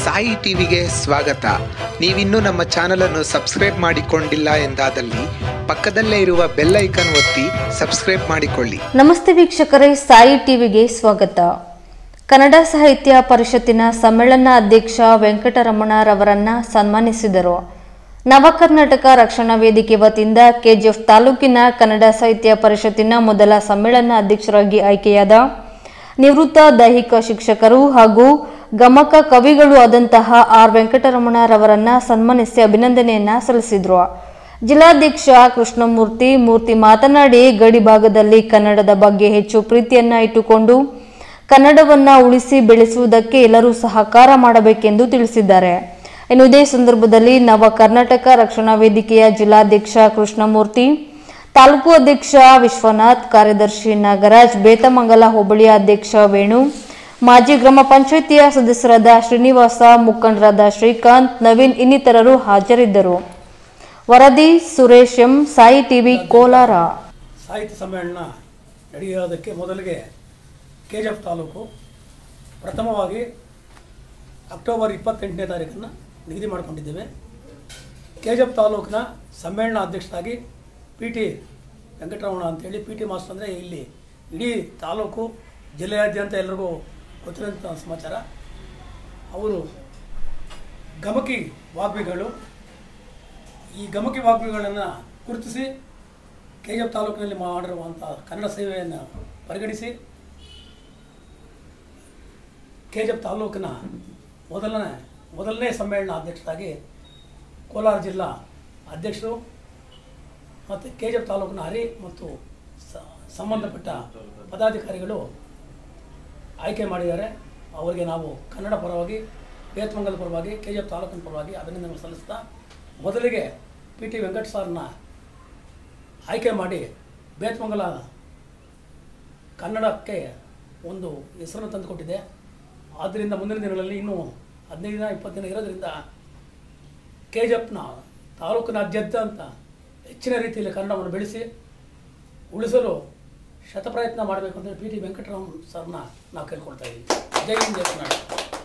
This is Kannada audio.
ಸಾಯಿ ಟಿವಿಗೆ ಸ್ವಾಗತ ನೀವಿನ್ನೂ ನಮ್ಮ ಚಾನಲನ್ನು ಸಬ್ಸ್ಕ್ರೈಬ್ ಮಾಡಿಕೊಂಡಿಲ್ಲ ಎಂದಾದಲ್ಲಿ ಪಕ್ಕದಲ್ಲೇ ಇರುವ ಬೆಲ್ ಐಕನ್ ಒತ್ತಿ ಸಬ್ಸ್ಕ್ರೈಬ್ ಮಾಡಿಕೊಳ್ಳಿ ನಮಸ್ತೆ ವೀಕ್ಷಕರೇ ಸಾಯಿ ಟಿವಿಗೆ ಸ್ವಾಗತ ಕನ್ನಡ ಸಾಹಿತ್ಯ ಪರಿಷತ್ತಿನ ಸಮ್ಮೇಳನ ಅಧ್ಯಕ್ಷ ವೆಂಕಟರಮಣರವರನ್ನ ಸನ್ಮಾನಿಸಿದರು ನವಕರ್ನಾಟಕ ರಕ್ಷಣಾ ವೇದಿಕೆ ವತಿಯಿಂದ ಕೆಜಿಎಫ್ ತಾಲೂಕಿನ ಕನ್ನಡ ಸಾಹಿತ್ಯ ಪರಿಷತ್ತಿನ ಮೊದಲ ಸಮ್ಮೇಳನ ಅಧ್ಯಕ್ಷರಾಗಿ ಆಯ್ಕೆಯಾದ ನಿವೃತ್ತ ದೈಹಿಕ ಶಿಕ್ಷಕರು ಹಾಗೂ ಗಮಕ ಕವಿಗಳು ಆದಂತಹ ಆರ್ ವೆಂಕಟರಮಣರವರನ್ನ ಸನ್ಮಾನಿಸಿ ಅಭಿನಂದನೆಯನ್ನ ಸಲ್ಲಿಸಿದ್ರು ಜಿಲ್ಲಾಧ್ಯಕ್ಷ ಕೃಷ್ಣಮೂರ್ತಿ ಮೂರ್ತಿ ಮಾತನಾಡಿ ಗಡಿ ಭಾಗದಲ್ಲಿ ಕನ್ನಡದ ಬಗ್ಗೆ ಹೆಚ್ಚು ಪ್ರೀತಿಯನ್ನ ಇಟ್ಟುಕೊಂಡು ಕನ್ನಡವನ್ನ ಉಳಿಸಿ ಬೆಳೆಸುವುದಕ್ಕೆ ಎಲ್ಲರೂ ಸಹಕಾರ ಮಾಡಬೇಕೆಂದು ತಿಳಿಸಿದ್ದಾರೆ ಇನ್ನು ಇದೇ ಸಂದರ್ಭದಲ್ಲಿ ನವ ಕರ್ನಾಟಕ ರಕ್ಷಣಾ ವೇದಿಕೆಯ ಜಿಲ್ಲಾಧ್ಯಕ್ಷ ಕೃಷ್ಣಮೂರ್ತಿ ತಾಲೂಕು ಅಧ್ಯಕ್ಷ ವಿಶ್ವನಾಥ್ ಕಾರ್ಯದರ್ಶಿ ನಾಗರಾಜ್ ಬೇತಮಂಗಲ ಹೋಬಳಿಯ ಅಧ್ಯಕ್ಷ ವೇಣು ಮಾಜಿ ಗ್ರಾಮ ಪಂಚಾಯಿತಿಯ ಸದಸ್ಯರಾದ ಶ್ರೀನಿವಾಸ ಮುಖಂಡರಾದ ಶ್ರೀಕಾಂತ್ ನವೀನ್ ಇನ್ನಿತರರು ಹಾಜರಿದ್ದರು ವರದಿ ಸುರೇಶ್ ಎಂ ಸಾಯಿ ಟಿವಿ ಕೋಲಾರ ಸಾಹಿತ್ಯ ಸಮ್ಮೇಳನ ನಡೆಯೋದಕ್ಕೆ ಮೊದಲಿಗೆ ಕೆ ಜಿ ಎಫ್ ತಾಲೂಕು ಪ್ರಥಮವಾಗಿ ಅಕ್ಟೋಬರ್ ಇಪ್ಪತ್ತೆಂಟನೇ ತಾರೀಕನ್ನು ನಿಗದಿ ಮಾಡಿಕೊಂಡಿದ್ದೇವೆ ಕೆ ಜಿ ಎಫ್ ತಾಲೂಕಿನ ಸಮ್ಮೇಳನ ಅಧ್ಯಕ್ಷರಾಗಿ ಪಿ ಟಿ ವೆಂಕಟರಮಣ ಅಂತೇಳಿ ಪಿ ಟಿ ಮಾಸ್ಟರ್ ಅಂದರೆ ಇಲ್ಲಿ ಇಡೀ ತಾಲೂಕು ಜಿಲ್ಲೆಯಾದ್ಯಂತ ಎಲ್ರಿಗೂ ಗೊತ್ತಿರೋಂಥ ಸಮಾಚಾರ ಅವರು ಗಮಕಿ ವಾಗ್ಮಿಗಳು ಈ ಗಮಕಿ ವಾಗ್ಮಿಗಳನ್ನು ಗುರುತಿಸಿ ಕೆ ಜಿ ಎಫ್ ತಾಲೂಕಿನಲ್ಲಿ ಮಾಡಿರುವಂಥ ಕನ್ನಡ ಸೇವೆಯನ್ನು ಪರಿಗಣಿಸಿ ಕೆ ಜಿ ಎಫ್ ತಾಲೂಕಿನ ಮೊದಲನೇ ಮೊದಲನೇ ಸಮ್ಮೇಳನ ಅಧ್ಯಕ್ಷರಾಗಿ ಕೋಲಾರ ಜಿಲ್ಲಾ ಅಧ್ಯಕ್ಷರು ಮತ್ತು ಕೆ ಜಿ ಎಫ್ ತಾಲೂಕಿನ ಹರಿ ಮತ್ತು ಸ- ಸಂಬಂಧಪಟ್ಟ ಪದಾಧಿಕಾರಿಗಳು ಆಯ್ಕೆ ಮಾಡಿದ್ದಾರೆ ಅವರಿಗೆ ನಾವು ಕನ್ನಡ ಪರವಾಗಿ ಬೇತಮಂಗಲ ಪರವಾಗಿ ಕೆ ಜಿ ಎಫ್ ತಾಲೂಕಿನ ಪರವಾಗಿ ಅಭಿನಂದನೆ ಸಲ್ಲಿಸ್ತಾ ಮೊದಲಿಗೆ ಪಿ ಟಿ ವೆಂಕಟ ಸರ್ನ ಆಯ್ಕೆ ಮಾಡಿ ಬೇತಮಂಗಲ ಕನ್ನಡಕ್ಕೆ ಒಂದು ಹೆಸರನ್ನು ತಂದುಕೊಟ್ಟಿದೆ ಆದ್ದರಿಂದ ಮುಂದಿನ ದಿನಗಳಲ್ಲಿ ಇನ್ನೂ ಹದಿನೈದು ದಿನ ಇಪ್ಪತ್ತು ದಿನ ಇರೋದ್ರಿಂದ ಕೆ ಜಿ ಎಫ್ನ ತಾಲೂಕಿನಾದ್ಯಂತ ಅಂತ ಹೆಚ್ಚಿನ ರೀತಿಯಲ್ಲಿ ಕನ್ನಡವನ್ನು ಬೆಳೆಸಿ ಉಳಿಸಲು ಶತಪ್ರಯತ್ನ ಮಾಡಬೇಕು ಅಂತ ಪಿ ಟಿ ವೆಂಕಟರಾಮ್ ಸರ್ನ ನಾವು ಕೇಳ್ಕೊಳ್ತಾ ಇದ್ದೀವಿ ಜೈ ಹಿಂದ್ ಜೈ ಕರ್ನಾಟಕ